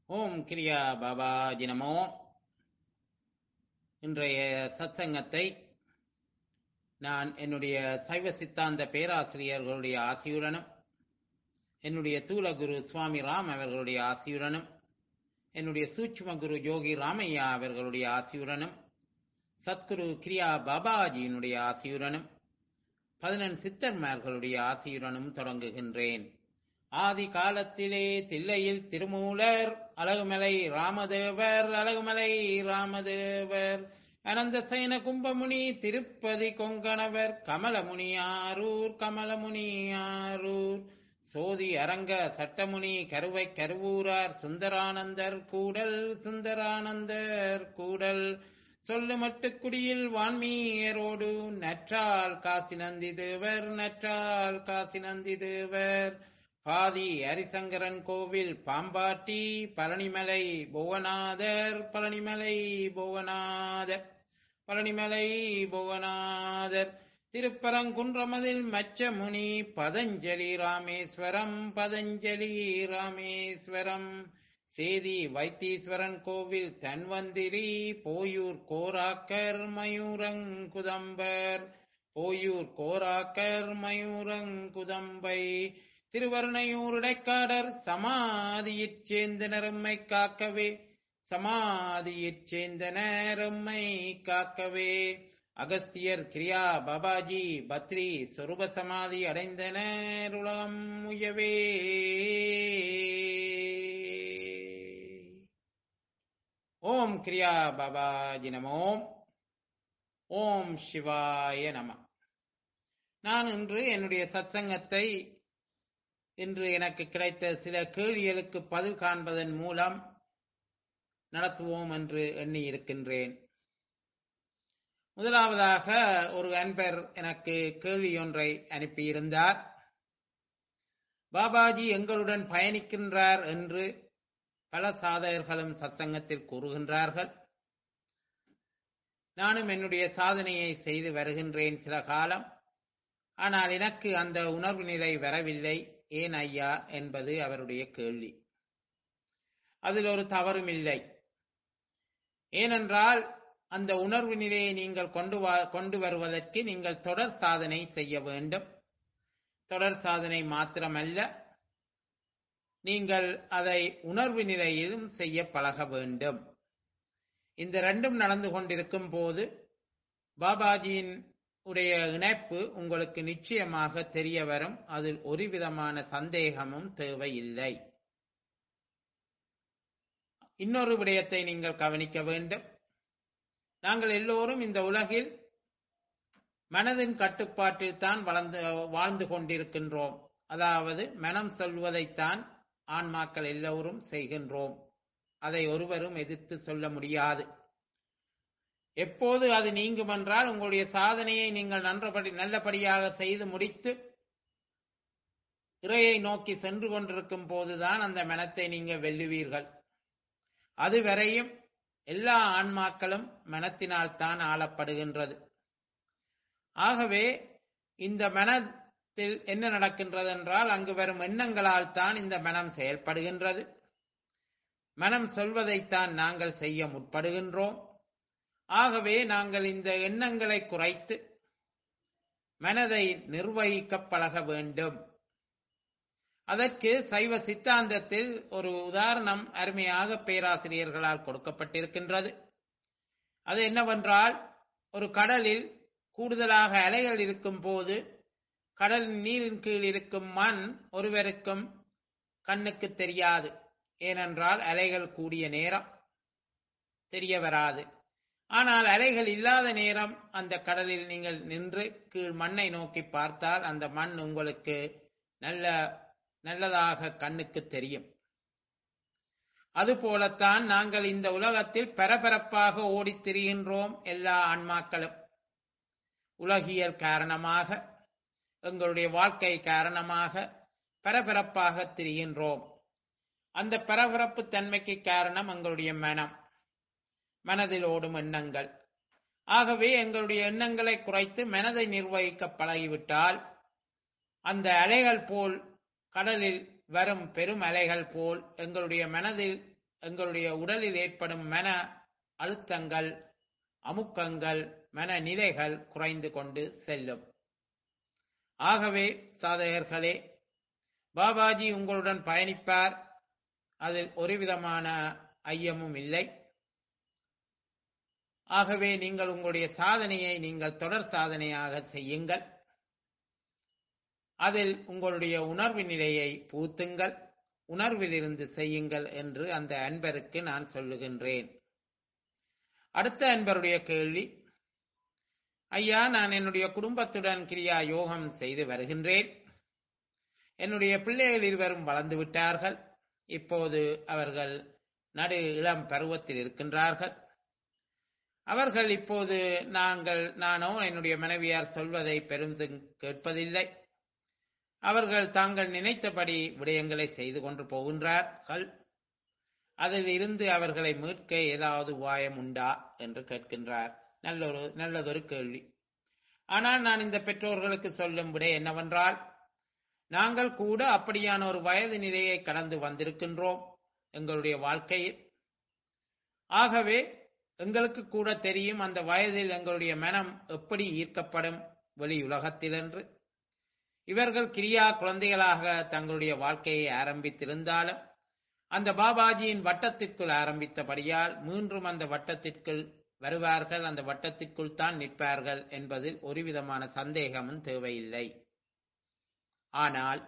ஓம் கிரியா பாபாஜி நமோ இன்றைய சத்சங்கத்தை நான் என்னுடைய சைவ சித்தாந்த பேராசிரியர்களுடைய ஆசியுடனும் என்னுடைய தூலகுரு சுவாமி ராம் அவர்களுடைய ஆசியுடனும் என்னுடைய சூட்சும குரு யோகி ராமையா அவர்களுடைய ஆசியுடனும் சத்குரு கிரியா பாபாஜியினுடைய ஆசியுடனும் பதினெண் சித்தர்மார்களுடைய ஆசியுடனும் தொடங்குகின்றேன் ஆதி காலத்திலே தில்லையில் திருமூலர் அழகுமலை ராமதேவர் அழகுமலை ராமதேவர் அனந்த சயன கும்பமுனி திருப்பதி கொங்கணவர் கமலமுனி ஆரூர் கமலமுனி ஆரூர் சோதி அரங்க சட்டமுனி கருவை கருவூரார் சுந்தரானந்தர் கூடல் சுந்தரானந்தர் கூடல் சொல்லு மட்டுக்குடியில் வான்மீயரோடு நற்றால் காசி நந்தி தேவர் நற்றால் காசி நந்தி தேவர் பாதி ஹரிசங்கரன் கோவில் பாம்பாட்டி பழனிமலை புவனாதர் பழனிமலை புவனாதர் பழனிமலை புவனாதர் திருப்பரங்குன்றமதில் மச்சமுனி பதஞ்சலி ராமேஸ்வரம் பதஞ்சலி ராமேஸ்வரம் சேதி வைத்தீஸ்வரன் கோவில் தன்வந்திரி போயூர் கோராக்கர் மயூரங்குதம்பர் போயூர் கோராக்கர் மயூரங்குதம்பை திருவருணையூர் இடைக்காடர் சமாதியிற் சேர்ந்தனர் எம்மை காக்கவே சமாதியிற் சேர்ந்தனர் எம்மை காக்கவே அகஸ்தியர் கிரியா பாபாஜி பத்ரி சொரூப சமாதி அடைந்தனர் உலகம் உயவே ஓம் கிரியா பாபாஜி நமோ ஓம் சிவாய நம நான் இன்று என்னுடைய சத்சங்கத்தை இன்று எனக்கு கிடைத்த சில கேள்விகளுக்கு பதில் காண்பதன் மூலம் நடத்துவோம் என்று எண்ணி இருக்கின்றேன் முதலாவதாக ஒரு அன்பர் எனக்கு கேள்வி ஒன்றை அனுப்பியிருந்தார் பாபாஜி எங்களுடன் பயணிக்கின்றார் என்று பல சாதகர்களும் சத்சங்கத்தில் கூறுகின்றார்கள் நானும் என்னுடைய சாதனையை செய்து வருகின்றேன் சில காலம் ஆனால் எனக்கு அந்த உணர்வு நிலை வரவில்லை ஏன் ஐயா என்பது அவருடைய கேள்வி அதில் ஒரு தவறும் இல்லை ஏனென்றால் அந்த உணர்வு நிலையை நீங்கள் கொண்டு கொண்டு வருவதற்கு நீங்கள் தொடர் சாதனை செய்ய வேண்டும் தொடர் சாதனை மாத்திரமல்ல நீங்கள் அதை உணர்வு நிலையிலும் செய்ய பழக வேண்டும் இந்த ரெண்டும் நடந்து கொண்டிருக்கும் போது பாபாஜியின் உடைய இணைப்பு உங்களுக்கு நிச்சயமாக தெரிய வரும் அதில் ஒரு விதமான சந்தேகமும் தேவையில்லை இன்னொரு விடயத்தை நீங்கள் கவனிக்க வேண்டும் நாங்கள் எல்லோரும் இந்த உலகில் மனதின் கட்டுப்பாட்டில் தான் வளர்ந்து வாழ்ந்து கொண்டிருக்கின்றோம் அதாவது மனம் சொல்வதைத்தான் ஆன்மாக்கள் எல்லோரும் செய்கின்றோம் அதை ஒருவரும் எதிர்த்து சொல்ல முடியாது எப்போது அது நீங்கும் என்றால் உங்களுடைய சாதனையை நீங்கள் நன்றபடி நல்லபடியாக செய்து முடித்து இறையை நோக்கி சென்று கொண்டிருக்கும் போதுதான் அந்த மனத்தை நீங்கள் வெல்லுவீர்கள் அதுவரையும் எல்லா ஆன்மாக்களும் மனத்தினால் தான் ஆளப்படுகின்றது ஆகவே இந்த மனத்தில் என்ன நடக்கின்றது என்றால் அங்கு வரும் எண்ணங்களால் தான் இந்த மனம் செயல்படுகின்றது மனம் சொல்வதைத்தான் நாங்கள் செய்ய முற்படுகின்றோம் ஆகவே நாங்கள் இந்த எண்ணங்களை குறைத்து மனதை நிர்வகிக்க பழக வேண்டும் அதற்கு சைவ சித்தாந்தத்தில் ஒரு உதாரணம் அருமையாக பேராசிரியர்களால் கொடுக்கப்பட்டிருக்கின்றது அது என்னவென்றால் ஒரு கடலில் கூடுதலாக அலைகள் இருக்கும் போது கடல் நீரின் கீழ் இருக்கும் மண் ஒருவருக்கும் கண்ணுக்கு தெரியாது ஏனென்றால் அலைகள் கூடிய நேரம் தெரிய வராது ஆனால் அலைகள் இல்லாத நேரம் அந்த கடலில் நீங்கள் நின்று கீழ் மண்ணை நோக்கி பார்த்தால் அந்த மண் உங்களுக்கு நல்ல நல்லதாக கண்ணுக்கு தெரியும் அதுபோலத்தான் நாங்கள் இந்த உலகத்தில் பரபரப்பாக ஓடித் திரிகின்றோம் எல்லா ஆன்மாக்களும் உலகியல் காரணமாக எங்களுடைய வாழ்க்கை காரணமாக பரபரப்பாக திரிகின்றோம் அந்த பரபரப்பு தன்மைக்கு காரணம் எங்களுடைய மனம் மனதில் ஓடும் எண்ணங்கள் ஆகவே எங்களுடைய எண்ணங்களை குறைத்து மனதை நிர்வகிக்க பழகிவிட்டால் அந்த அலைகள் போல் கடலில் வரும் பெரும் அலைகள் போல் எங்களுடைய மனதில் எங்களுடைய உடலில் ஏற்படும் மன அழுத்தங்கள் அமுக்கங்கள் மனநிலைகள் குறைந்து கொண்டு செல்லும் ஆகவே சாதகர்களே பாபாஜி உங்களுடன் பயணிப்பார் அதில் ஒரு விதமான ஐயமும் இல்லை ஆகவே நீங்கள் உங்களுடைய சாதனையை நீங்கள் தொடர் சாதனையாக செய்யுங்கள் அதில் உங்களுடைய உணர்வு நிலையை பூத்துங்கள் உணர்விலிருந்து செய்யுங்கள் என்று அந்த அன்பருக்கு நான் சொல்லுகின்றேன் அடுத்த அன்பருடைய கேள்வி ஐயா நான் என்னுடைய குடும்பத்துடன் கிரியா யோகம் செய்து வருகின்றேன் என்னுடைய பிள்ளைகள் இருவரும் வளர்ந்து விட்டார்கள் இப்போது அவர்கள் நடு இளம் பருவத்தில் இருக்கின்றார்கள் அவர்கள் இப்போது நாங்கள் நானோ என்னுடைய மனைவியார் சொல்வதை பெருந்தும் கேட்பதில்லை அவர்கள் தாங்கள் நினைத்தபடி விடயங்களை செய்து கொண்டு போகின்றார்கள் அதில் இருந்து அவர்களை மீட்க ஏதாவது உபாயம் உண்டா என்று கேட்கின்றார் நல்லொரு நல்லதொரு கேள்வி ஆனால் நான் இந்த பெற்றோர்களுக்கு சொல்லும் விட என்னவென்றால் நாங்கள் கூட அப்படியான ஒரு வயது நிலையை கடந்து வந்திருக்கின்றோம் எங்களுடைய வாழ்க்கையில் ஆகவே எங்களுக்கு கூட தெரியும் அந்த வயதில் எங்களுடைய மனம் எப்படி ஈர்க்கப்படும் வெளியுலகத்தில் என்று இவர்கள் கிரியா குழந்தைகளாக தங்களுடைய வாழ்க்கையை ஆரம்பித்திருந்தாலும் அந்த பாபாஜியின் வட்டத்திற்குள் ஆரம்பித்தபடியால் மீண்டும் அந்த வட்டத்திற்குள் வருவார்கள் அந்த வட்டத்திற்குள் தான் நிற்பார்கள் என்பதில் ஒரு விதமான சந்தேகமும் தேவையில்லை ஆனால்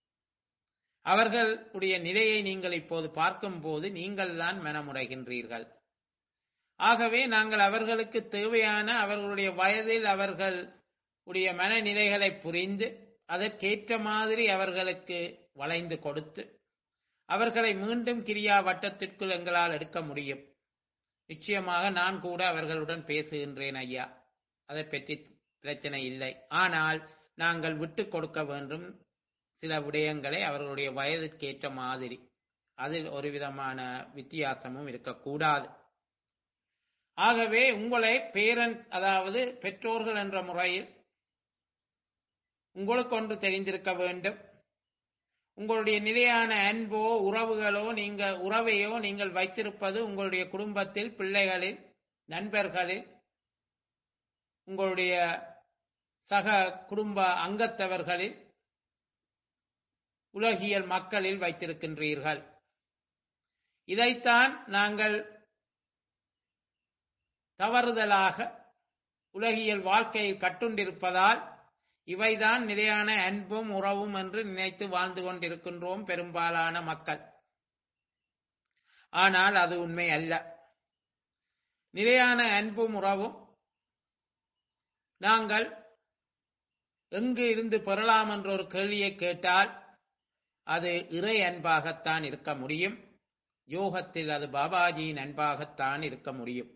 அவர்களுடைய நிலையை நீங்கள் இப்போது பார்க்கும்போது நீங்கள் தான் மனமுடைகின்றீர்கள் ஆகவே நாங்கள் அவர்களுக்கு தேவையான அவர்களுடைய வயதில் அவர்கள் உடைய மனநிலைகளை புரிந்து அதற்கேற்ற மாதிரி அவர்களுக்கு வளைந்து கொடுத்து அவர்களை மீண்டும் கிரியா வட்டத்திற்குள் எங்களால் எடுக்க முடியும் நிச்சயமாக நான் கூட அவர்களுடன் பேசுகின்றேன் ஐயா அதை பற்றி பிரச்சனை இல்லை ஆனால் நாங்கள் விட்டு கொடுக்க வேண்டும் சில விடயங்களை அவர்களுடைய வயதுக்கேற்ற மாதிரி அதில் ஒரு விதமான வித்தியாசமும் இருக்கக்கூடாது ஆகவே உங்களை பேரண்ட்ஸ் அதாவது பெற்றோர்கள் என்ற முறையில் உங்களுக்கு ஒன்று தெரிந்திருக்க வேண்டும் உங்களுடைய நிலையான அன்போ உறவுகளோ நீங்கள் உறவையோ நீங்கள் வைத்திருப்பது உங்களுடைய குடும்பத்தில் பிள்ளைகளில் நண்பர்களில் உங்களுடைய சக குடும்ப அங்கத்தவர்களில் உலகியல் மக்களில் வைத்திருக்கின்றீர்கள் இதைத்தான் நாங்கள் தவறுதலாக உலகியல் வாழ்க்கையில் கட்டுண்டிருப்பதால் இவைதான் நிலையான அன்பும் உறவும் என்று நினைத்து வாழ்ந்து கொண்டிருக்கின்றோம் பெரும்பாலான மக்கள் ஆனால் அது உண்மை அல்ல நிலையான அன்பும் உறவும் நாங்கள் எங்கு இருந்து பெறலாம் என்ற ஒரு கேள்வியை கேட்டால் அது இறை அன்பாகத்தான் இருக்க முடியும் யோகத்தில் அது பாபாஜியின் அன்பாகத்தான் இருக்க முடியும்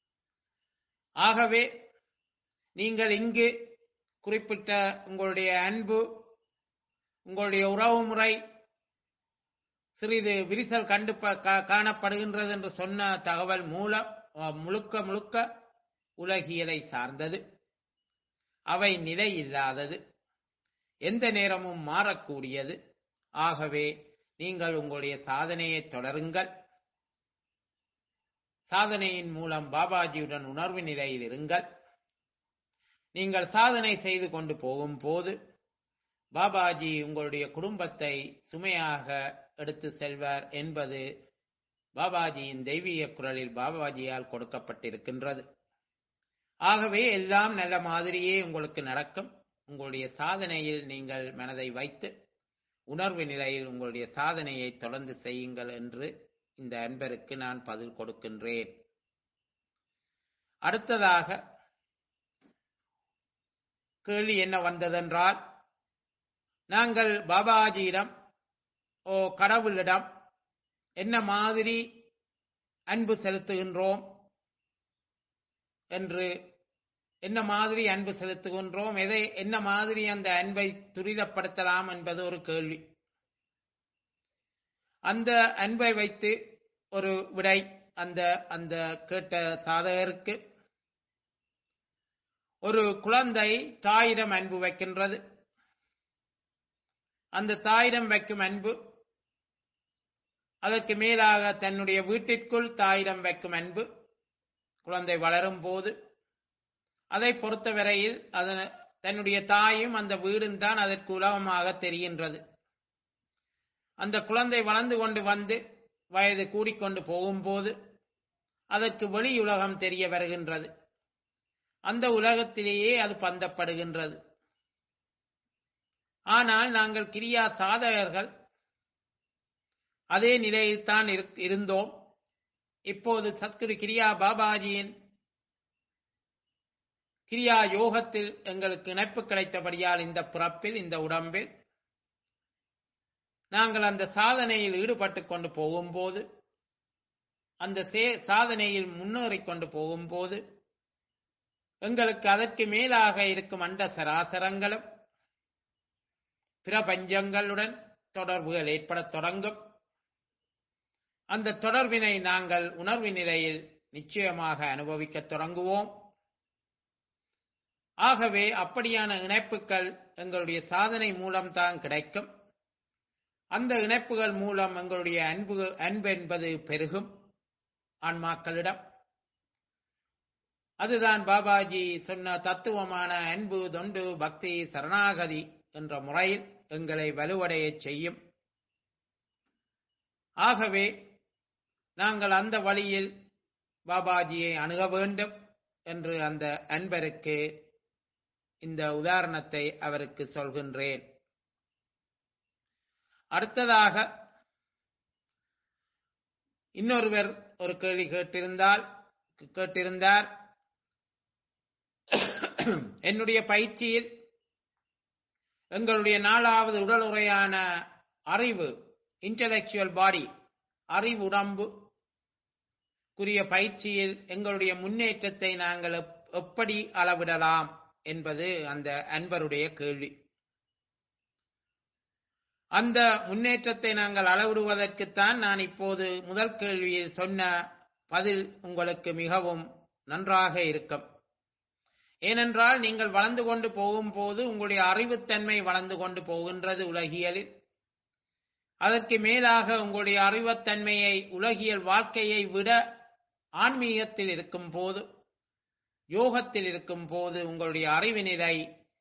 ஆகவே நீங்கள் இங்கு குறிப்பிட்ட உங்களுடைய அன்பு உங்களுடைய உறவு முறை சிறிது விரிசல் கண்டு காணப்படுகின்றது என்று சொன்ன தகவல் மூலம் முழுக்க முழுக்க உலகியலை சார்ந்தது அவை நிலை இல்லாதது எந்த நேரமும் மாறக்கூடியது ஆகவே நீங்கள் உங்களுடைய சாதனையை தொடருங்கள் சாதனையின் மூலம் பாபாஜியுடன் உணர்வு நிலையில் இருங்கள் நீங்கள் சாதனை செய்து கொண்டு போகும்போது பாபாஜி உங்களுடைய குடும்பத்தை சுமையாக எடுத்து செல்வார் என்பது பாபாஜியின் தெய்வீக குரலில் பாபாஜியால் கொடுக்கப்பட்டிருக்கின்றது ஆகவே எல்லாம் நல்ல மாதிரியே உங்களுக்கு நடக்கும் உங்களுடைய சாதனையில் நீங்கள் மனதை வைத்து உணர்வு நிலையில் உங்களுடைய சாதனையை தொடர்ந்து செய்யுங்கள் என்று இந்த அன்பருக்கு நான் பதில் கொடுக்கின்றேன் அடுத்ததாக கேள்வி என்ன வந்ததென்றால் நாங்கள் பாபாஜியிடம் ஓ கடவுளிடம் என்ன மாதிரி அன்பு செலுத்துகின்றோம் என்று என்ன மாதிரி அன்பு செலுத்துகின்றோம் எதை என்ன மாதிரி அந்த அன்பை துரிதப்படுத்தலாம் என்பது ஒரு கேள்வி அந்த அன்பை வைத்து ஒரு விடை அந்த அந்த கேட்ட சாதகருக்கு ஒரு குழந்தை தாயிடம் அன்பு வைக்கின்றது அந்த தாயிடம் வைக்கும் அன்பு அதற்கு மேலாக தன்னுடைய வீட்டிற்குள் தாயிடம் வைக்கும் அன்பு குழந்தை வளரும் போது அதை பொறுத்தவரையில் அதன் தன்னுடைய தாயும் அந்த வீடும் தான் அதற்கு உலகமாக தெரிகின்றது அந்த குழந்தை வளர்ந்து கொண்டு வந்து வயது கூடிக்கொண்டு போகும்போது அதற்கு வெளி உலகம் தெரிய வருகின்றது அந்த உலகத்திலேயே அது பந்தப்படுகின்றது ஆனால் நாங்கள் கிரியா சாதகர்கள் அதே நிலையில்தான் இருந்தோம் இப்போது சத்குரு கிரியா பாபாஜியின் கிரியா யோகத்தில் எங்களுக்கு இணைப்பு கிடைத்தபடியால் இந்த பிறப்பில் இந்த உடம்பில் நாங்கள் அந்த சாதனையில் ஈடுபட்டு கொண்டு போகும்போது அந்த சாதனையில் முன்னேறிக் கொண்டு போகும்போது எங்களுக்கு அதற்கு மேலாக இருக்கும் அண்ட சராசரங்களும் பிரபஞ்சங்களுடன் தொடர்புகள் ஏற்படத் தொடங்கும் அந்த தொடர்பினை நாங்கள் உணர்வு நிலையில் நிச்சயமாக அனுபவிக்கத் தொடங்குவோம் ஆகவே அப்படியான இணைப்புகள் எங்களுடைய சாதனை மூலம்தான் கிடைக்கும் அந்த இணைப்புகள் மூலம் எங்களுடைய அன்பு அன்பு என்பது பெருகும் ஆன்மாக்களிடம் அதுதான் பாபாஜி சொன்ன தத்துவமான அன்பு தொண்டு பக்தி சரணாகதி என்ற முறையில் எங்களை வலுவடைய செய்யும் ஆகவே நாங்கள் அந்த வழியில் பாபாஜியை அணுக வேண்டும் என்று அந்த அன்பருக்கு இந்த உதாரணத்தை அவருக்கு சொல்கின்றேன் அடுத்ததாக இன்னொருவர் ஒரு கேள்வி கேட்டிருந்தால் கேட்டிருந்தார் என்னுடைய பயிற்சியில் எங்களுடைய நாலாவது உடல் உரையான அறிவு இன்டலெக்சுவல் பாடி அறிவு உடம்பு குறிய பயிற்சியில் எங்களுடைய முன்னேற்றத்தை நாங்கள் எப்படி அளவிடலாம் என்பது அந்த அன்பருடைய கேள்வி அந்த முன்னேற்றத்தை நாங்கள் அளவிடுவதற்குத்தான் நான் இப்போது முதல் கேள்வியில் சொன்ன பதில் உங்களுக்கு மிகவும் நன்றாக இருக்கும் ஏனென்றால் நீங்கள் வளர்ந்து கொண்டு போகும்போது உங்களுடைய அறிவுத்தன்மை வளர்ந்து கொண்டு போகின்றது உலகியலில் அதற்கு மேலாக உங்களுடைய அறிவுத்தன்மையை உலகியல் வாழ்க்கையை விட ஆன்மீகத்தில் இருக்கும் போது யோகத்தில் இருக்கும் போது உங்களுடைய அறிவு நிலை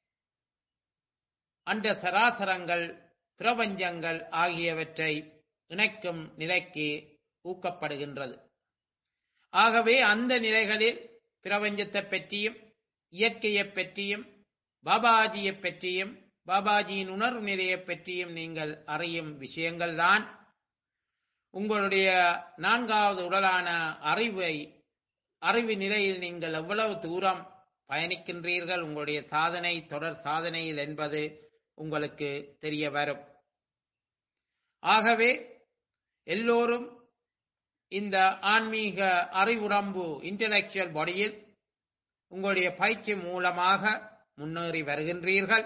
அண்ட சராசரங்கள் பிரபஞ்சங்கள் ஆகியவற்றை இணைக்கும் நிலைக்கு ஊக்கப்படுகின்றது ஆகவே அந்த நிலைகளில் பிரபஞ்சத்தை பற்றியும் இயற்கையை பற்றியும் பாபாஜியை பற்றியும் பாபாஜியின் உணர்வு நிலையை பற்றியும் நீங்கள் அறியும் விஷயங்கள்தான் உங்களுடைய நான்காவது உடலான அறிவை அறிவு நிலையில் நீங்கள் எவ்வளவு தூரம் பயணிக்கின்றீர்கள் உங்களுடைய சாதனை தொடர் சாதனையில் என்பது உங்களுக்கு தெரிய வரும் ஆகவே எல்லோரும் இந்த ஆன்மீக அறிவுடம்பு இன்டலெக்சுவல் பாடியில் உங்களுடைய பயிற்சி மூலமாக முன்னேறி வருகின்றீர்கள்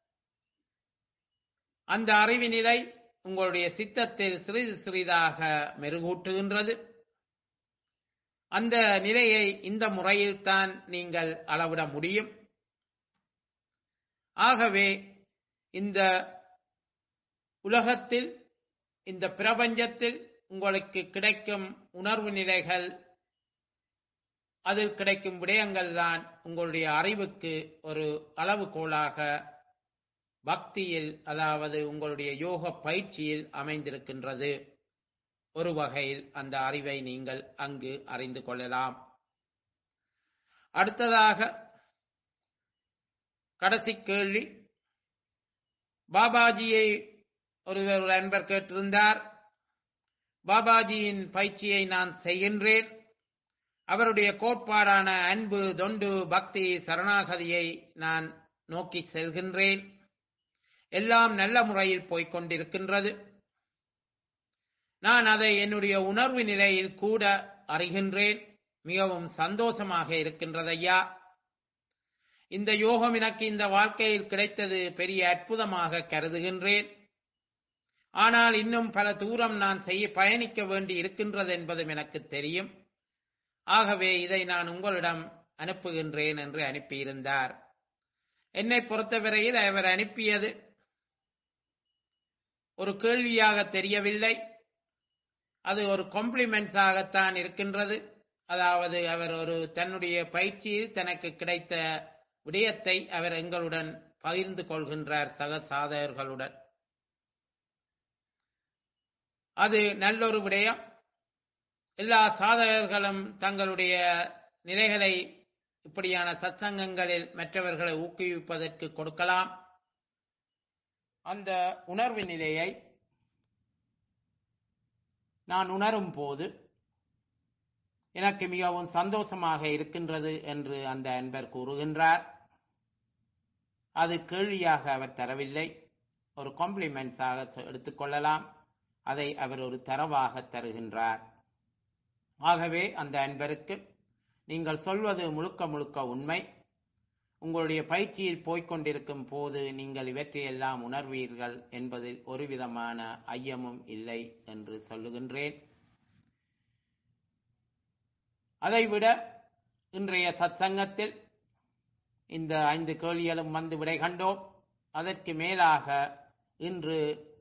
அந்த அறிவு நிலை உங்களுடைய சித்தத்தில் சிறிது சிறிதாக மெருகூட்டுகின்றது அந்த நிலையை இந்த முறையில்தான் நீங்கள் அளவிட முடியும் ஆகவே இந்த உலகத்தில் இந்த பிரபஞ்சத்தில் உங்களுக்கு கிடைக்கும் உணர்வு நிலைகள் அதில் கிடைக்கும் விடயங்கள் தான் உங்களுடைய அறிவுக்கு ஒரு அளவுகோலாக பக்தியில் அதாவது உங்களுடைய யோக பயிற்சியில் அமைந்திருக்கின்றது ஒரு வகையில் அந்த அறிவை நீங்கள் அங்கு அறிந்து கொள்ளலாம் அடுத்ததாக கடைசி கேள்வி பாபாஜியை ஒருவர் ஒரு அன்பர் கேட்டிருந்தார் பாபாஜியின் பயிற்சியை நான் செய்கின்றேன் அவருடைய கோட்பாடான அன்பு தொண்டு பக்தி சரணாகதியை நான் நோக்கி செல்கின்றேன் எல்லாம் நல்ல முறையில் போய்கொண்டிருக்கின்றது நான் அதை என்னுடைய உணர்வு நிலையில் கூட அறிகின்றேன் மிகவும் சந்தோஷமாக இருக்கின்றது ஐயா இந்த யோகம் எனக்கு இந்த வாழ்க்கையில் கிடைத்தது பெரிய அற்புதமாக கருதுகின்றேன் ஆனால் இன்னும் பல தூரம் நான் செய்ய பயணிக்க வேண்டி இருக்கின்றது என்பதும் எனக்கு தெரியும் ஆகவே இதை நான் உங்களிடம் அனுப்புகின்றேன் என்று அனுப்பியிருந்தார் என்னை பொறுத்தவரையில் அவர் அனுப்பியது ஒரு கேள்வியாக தெரியவில்லை அது ஒரு காம்ப்ளிமெண்ட்ஸாகத்தான் இருக்கின்றது அதாவது அவர் ஒரு தன்னுடைய பயிற்சியில் தனக்கு கிடைத்த விடயத்தை அவர் எங்களுடன் பகிர்ந்து கொள்கின்றார் சக சாதகர்களுடன் அது நல்லொரு விடயம் எல்லா சாதகர்களும் தங்களுடைய நிலைகளை இப்படியான சத்சங்கங்களில் மற்றவர்களை ஊக்குவிப்பதற்கு கொடுக்கலாம் அந்த உணர்வு நிலையை நான் உணரும் போது எனக்கு மிகவும் சந்தோஷமாக இருக்கின்றது என்று அந்த அன்பர் கூறுகின்றார் அது கேள்வியாக அவர் தரவில்லை ஒரு காம்ப்ளிமெண்ட்ஸாக எடுத்துக்கொள்ளலாம் அதை அவர் ஒரு தரவாக தருகின்றார் ஆகவே அந்த அன்பருக்கு நீங்கள் சொல்வது முழுக்க முழுக்க உண்மை உங்களுடைய பயிற்சியில் போய்க்கொண்டிருக்கும் போது நீங்கள் இவற்றையெல்லாம் உணர்வீர்கள் என்பதில் ஒரு விதமான ஐயமும் இல்லை என்று சொல்லுகின்றேன் அதைவிட இன்றைய சத்சங்கத்தில் இந்த ஐந்து கேள்விகளும் வந்து விடை கண்டோம் அதற்கு மேலாக இன்று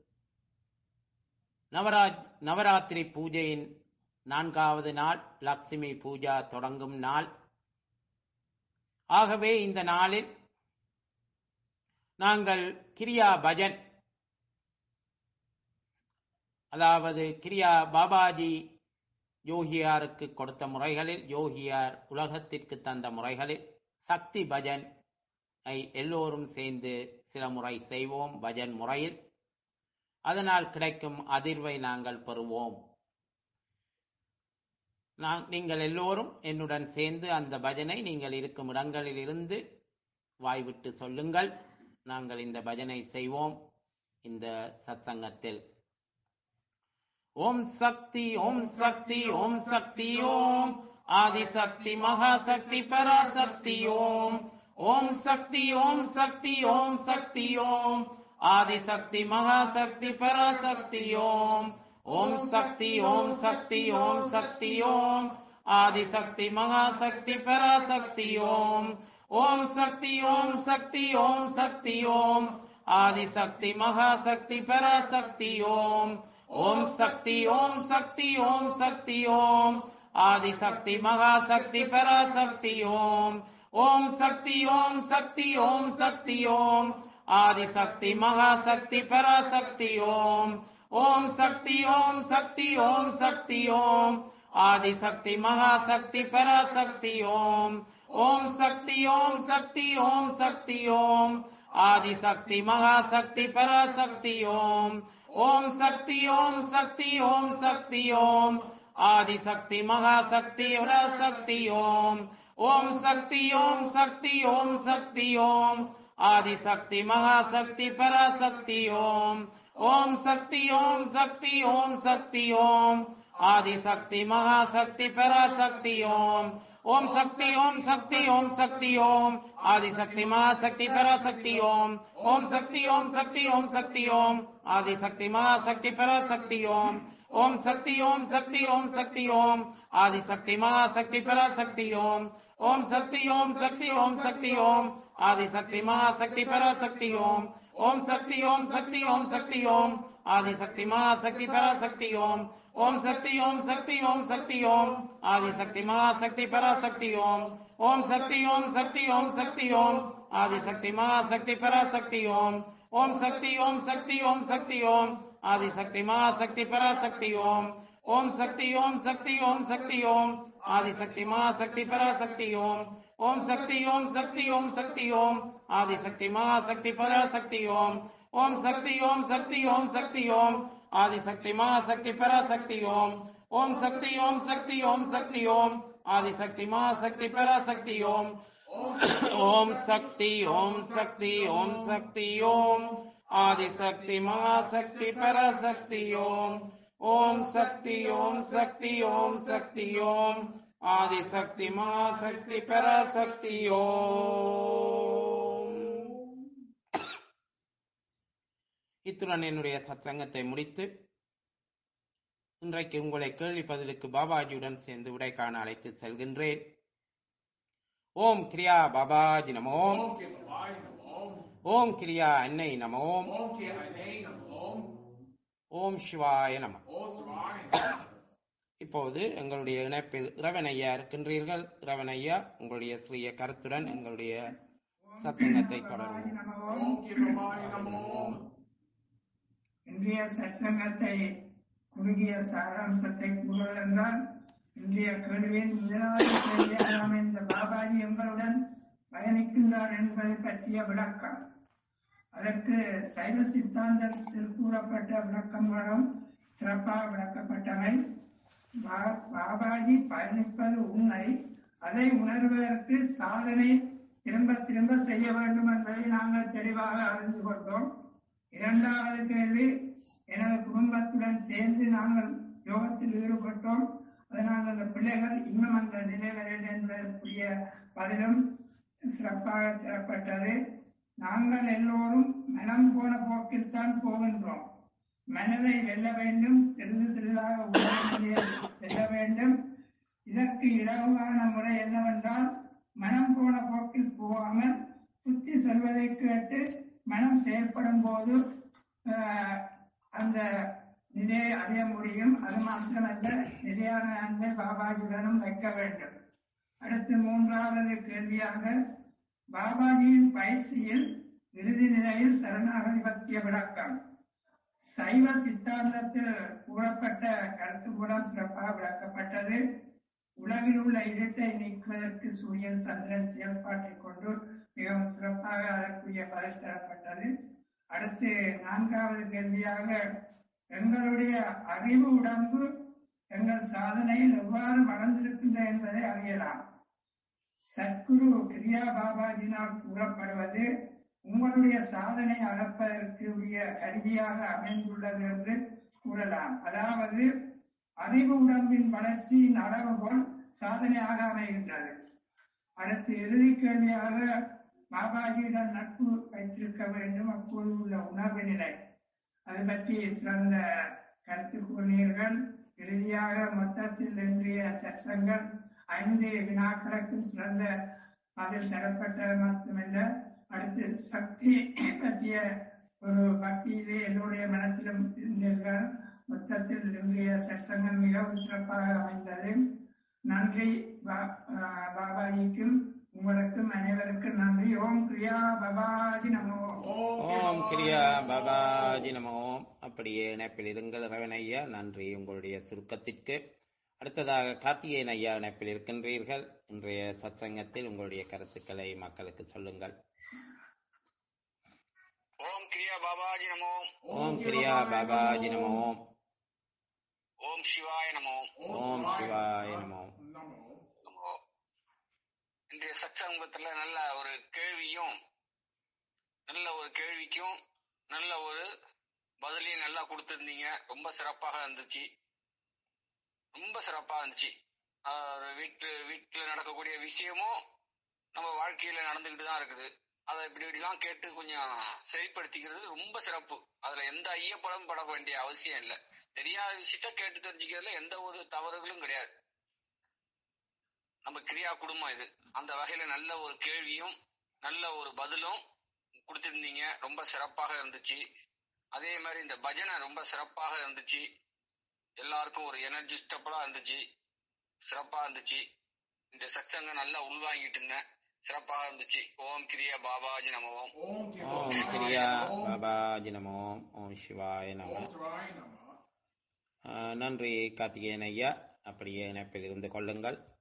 நவராஜ் நவராத்திரி பூஜையின் நான்காவது நாள் லக்ஷ்மி பூஜா தொடங்கும் நாள் ஆகவே இந்த நாளில் நாங்கள் கிரியா பஜன் அதாவது கிரியா பாபாஜி யோகியாருக்கு கொடுத்த முறைகளில் யோகியார் உலகத்திற்கு தந்த முறைகளில் சக்தி பஜன் ஐ எல்லோரும் சேர்ந்து சில முறை செய்வோம் பஜன் முறையில் அதனால் கிடைக்கும் அதிர்வை நாங்கள் பெறுவோம் நீங்கள் எல்லோரும் என்னுடன் சேர்ந்து அந்த பஜனை நீங்கள் இருக்கும் இடங்களில் இருந்து வாய்விட்டு சொல்லுங்கள் நாங்கள் இந்த பஜனை செய்வோம் இந்த சத்சங்கத்தில் ஓம் சக்தி ஓம் சக்தி ஓம் சக்தி ஓம் ஆதிசக்தி மகாசக்தி பராசக்தி ஓம் ஓம் சக்தி ஓம் சக்தி ஓம் சக்தி ஓம் ஆதிசக்தி மகாசக்தி பராசக்தி ஓம் ஓம் சக்தி ஓம் சக்தி ஓம் சக்தி ஓம் ஆதிசக்தி மகாசக்தி பராசக்தி ஓம் ஓம் சக்தி ஓம் சக்தி ஓம் சக்தி ஓம் ஆதிசக்தி மகாசக்தி பராசக்தி ஓம் ஓம் சக்தி ஓம் சக்தி ஓம் சக்தி ஓம் ஆதிசக்தி மகாசக்தி பராசக்தி ஓம் ஓம் சக்தி ஓம் சக்தி ஓம் சக்தி ஓம் ஆதிசக்தி மகாசக்தி பராசக்தி ஓம் ஓம் சக்தி ஓம் சக்தி ஓம் சக்தி ஓம் ஆதிசக்தி மகாசக்தி பராசக்தி ஓம் ஓம் சக்தி ஓம் சக்தி ஓம் சக்தி ஓம் ஆதிசக்தி மகாசக்தி பராசக்தி ஓம் ஓம் சக்தி ஓம் சக்தி ஓம் சக்தி ஓம் ஆதிசக்தி மகாசக்தி பராசக்தி ஓம் ஓம் சக்தி ஓம் சக்தி ஓம் சக்தி ஓம் ஆதிசக்தி மகாசக்தி பராசக்தி ஓம் ஓம் சக்தி ஓம் சக்தி ஓம் சக்தி ஓம் ஆதிசக்தி மகாசக்தி பராசக்தி ஓம் ஓம் சக்தி ஓம் சக்தி ஓம் சக்தி ஓம் ஆதிசக்தி மகாசக்தி பராசக்தி ஓம் ஓம் சக்தி ஓம் சக்தி ஓம் சக்தி ஓம் ஆதிசக்தி மகாசக்தி பராசக்தி ஓம் ஓம் சக்தி ஓம் சக்தி ஓம் சக்தி ஓம் ஆதிசக்தி மகாசக்தி பராசக்தி ஓம் ஓம் சக்தி ஓம் சக்தி ஓம் சக்தி ஓம் ஆதிசக்தி மகாசக்தி பராசக்தி ஓம் ஓம் சக்தி ஓம் சக்தி ஓம் சக்தி ஓம் ஆதிசக்தி மகாசக்தி பராசக்தி ஓம் ஓம் சக்தி ஓம் சக்தி ஓம் சக்தி ஓம் ஆதிசக்தி மகாசக்தி பராசக்தி ஓம் ஓம் சக்தி ஓம் சக்தி ஓம் சக்தி ஓம் ஆதிசக்தி மகாசக்தி பராசக்தி ஓம் ஓம் சக்தி ஓம் சக்தி ஓம் சக்தி ஓம் ஆதிசக்தி மகாசக்தி பராசக்தி ஓம் ஓம் சக்தி ஓம் சக்தி ஓம் சக்தி ஓம் ஆதிசக்தி மகாசக்தி பராசக்தி ஓம் ஓம் சக்தி ஓம் சக்தி ஓம் சக்தி ஓம் ஆதிசக்தி மகாசக்தி பராசக்தி ஓம் ஓம் சக்தி ஓம் சக்தி ஓம் சக்தி ஓம் ஆதிசக்தி மகாசக்தி பராசக்தி ஓம் ஓம் சக்தி ஓம் சக்தி ஓம் சக்தி ஓம் ஆதிசக்தி மகாசக்தி பராசக்தி ஓம் ஓம் சக்தி ஓம் சக்தி ஓம் சக்தி ஓம் ஆதிசக்தி மகாசக்தி பராசக்தி ஓம் ஓம் சக்தி ஓம் சக்தி ஓம் சக்தி ஓம் ஆதிசக்தி மகாசக்தி பராசக்தி ஓம் இத்துடன் என்னுடைய சத்சங்கத்தை முடித்து இன்றைக்கு உங்களை கேள்வி பதிலுக்கு பாபாஜியுடன் சேர்ந்து விடை காண அழைத்து செல்கின்றேன் ஓம் கிரியா பாபாஜி நமோம் ஓம் கே பவாய் நமோம் ஓம் கிரியா அன்னை நமோம் ஓம் கே அன்னை நமோம் ஓம் சிவாய நம ஓ சிவாய நமோம் இப்போது எங்களுடைய இணைப்பில் இறைவன் ஐயா இருக்கின்றீர்கள் இறைவன் ஐயா உங்களுடைய சிறிய கருத்துடன் எங்களுடைய சத்தங்கத்தை தொடருவோம் ஓம் கிருபாய நமோ இன்றைய சத்சங்கத்தை குறுகிய சாராம்சத்தை கூறுவதென்றால் இன்றைய கேள்வியின் முதலாவது கேள்வியாக அமைந்த பாபாஜி எங்களுடன் பயணிக்கின்றார் என்பதை பற்றிய விளக்கம் அதற்கு சைவ சித்தாந்தத்தில் கூறப்பட்ட விளக்கங்களும் சிறப்பாக விளக்கப்பட்டவை பா- பாபாஜி பயணிப்பது உண்மை அதை உணர்வதற்கு சாதனை திரும்ப திரும்ப செய்ய வேண்டும் என்பதை நாங்கள் தெளிவாக அறிந்து கொண்டோம் இரண்டாவது கேள்வி எனது குடும்பத்துடன் சேர்ந்து நாங்கள் யோகத்தில் ஈடுபட்டோம் அதனால் அந்த பிள்ளைகள் இன்னும் அந்த நிலை வரையில் என்பதற்குரிய பதிலும் சிறப்பாக தரப்பட்டது நாங்கள் எல்லோரும் மனம் போன போக்கில் தான் போகின்றோம் மனதை வெல்ல வேண்டும் சிறிது சிறிதாக உடல்நிலையை வெல்ல வேண்டும் இதற்கு இலகுவான முறை என்னவென்றால் மனம் போன போக்கில் போகாமல் புத்தி சொல்வதை கேட்டு மனம் செயல்படும் போது ஆஹ், அந்த நிலையை அடைய முடியும் அது மாத்திரமல்ல நிலையான அன்பை பாபாஜியுடனும் வைக்க வேண்டும் அடுத்து மூன்றாவது கேள்வியாக பாபாஜியின் பயிற்சியில் இறுதி நிலையில் சரணாகதி பற்றிய விளக்கம் சைவ சித்தாந்தத்தில் கூறப்பட்ட கருத்து மூலம் சிறப்பாக விளக்கப்பட்டது உலகில் உள்ள இருட்டை நீக்குவதற்கு சூரியன் சந்திரன் செயல்பாட்டைக் கொண்டு மிகவும் சிறப்பாக அதற்குரிய பதில் தரப்பட்டது அடுத்து நான்காவது கேள்வியாக எங்களுடைய அறிவு உடம்பு எங்கள் சாதனையில் எவ்வாறு வளர்ந்திருக்கின்றன என்பதை அறியலாம் சத்குரு கிரியா பாபாஜினால் கூறப்படுவது உங்களுடைய சாதனை அளப்பதற்கு உரிய கருவியாக அமைந்துள்ளது என்று கூறலாம் அதாவது அறிவு உடம்பின் வளர்ச்சியின் அளவுகோல் சாதனையாக அமைகின்றது அடுத்து இறுதி கேள்வியாக பாபாஜியிடம் நட்பு வைத்திருக்க வேண்டும் அப்போது உள்ள உணர்வு நிலை அது பற்றி சிறந்த கருத்து கூறினீர்கள் இறுதியாக மொத்தத்தில் இன்றைய சத்சங்கள் ஐந்து வினாக்களுக்கும் சிறந்த பதில் தரப்பட்டது மட்டுமல்ல அடுத்து சக்தி பற்றிய ஒரு பக்தியிலே எல்லோருடைய மனத்திலும் இருந்தீர்கள் மொத்தத்தில் இன்றைய சத்சங்கம் மிகவும் சிறப்பாக அமைந்தது நன்றி பா- ஆஹ் பாபாஜிக்கும் உங்களுக்கும் அனைவருக்கும் நன்றி ஓம் கிரியா பாபாஜி நமோ ஓம் கிரியா பாபாஜி நமோ அப்படியே இணைப்பில் இருங்கள் இறைவன் ஐயா நன்றி உங்களுடைய சுருக்கத்திற்கு அடுத்ததாக கார்த்திகேயன் ஐயா இணைப்பில் இருக்கின்றீர்கள் இன்றைய சத்சங்கத்தில் உங்களுடைய கருத்துக்களை மக்களுக்கு சொல்லுங்கள் ஓம் கிரியா பாபாஜி நமோ ஓம் கிரியா பாபாஜி நமோ ஓம் சிவாய நமோ ஓம் சிவாய நமோ நமோ நமோ இன்றைய சத்சங்கத்துல நல்ல ஒரு கேள்வியும் நல்ல ஒரு கேள்விக்கும் நல்ல ஒரு பதிலையும் நல்லா கொடுத்திருந்தீங்க ரொம்ப சிறப்பாக இருந்துச்சு ரொம்ப சிறப்பா இருந்துச்சு ஆஹ் ஒரு வீட்டு வீட்டுல நடக்கக்கூடிய விஷயமும் நம்ம வாழ்க்கையில நடந்துகிட்டு தான் இருக்குது அதை இப்படி இப்படிலாம் கேட்டு கொஞ்சம் சரிப்படுத்திக்கிறது ரொம்ப சிறப்பு அதுல எந்த ஐயப்படம் பட வேண்டிய அவசியம் இல்லை தெரியாத விஷயத்த கேட்டு தெரிஞ்சுக்கிறதுல எந்த ஒரு தவறுகளும் கிடையாது நம்ம கிரியா குடும்பம் இது அந்த வகையில நல்ல ஒரு கேள்வியும் நல்ல ஒரு பதிலும் கொடுத்திருந்தீங்க ரொம்ப சிறப்பாக இருந்துச்சு அதே மாதிரி இந்த பஜனை ரொம்ப சிறப்பாக இருந்துச்சு எல்லாருக்கும் ஒரு எனர்ஜி ஸ்டெப்பலா இருந்துச்சு சிறப்பா இருந்துச்சு இந்த சத்சங்கம் நல்லா உள்வாங்கிட்டு இருந்தேன் சிறப்பாக இருந்துச்சு ஓம் கிரியா பாபாஜி நமோம் ஓம் ஓம் கிரியா பாபாஜி நமோ ஓம் சிவாய நமோ ஓம் சிவாய நமோ ஆஹ் நன்றி கார்த்திகேயன் ஐயா அப்படியே இணைப்பில் இருந்து கொள்ளுங்கள்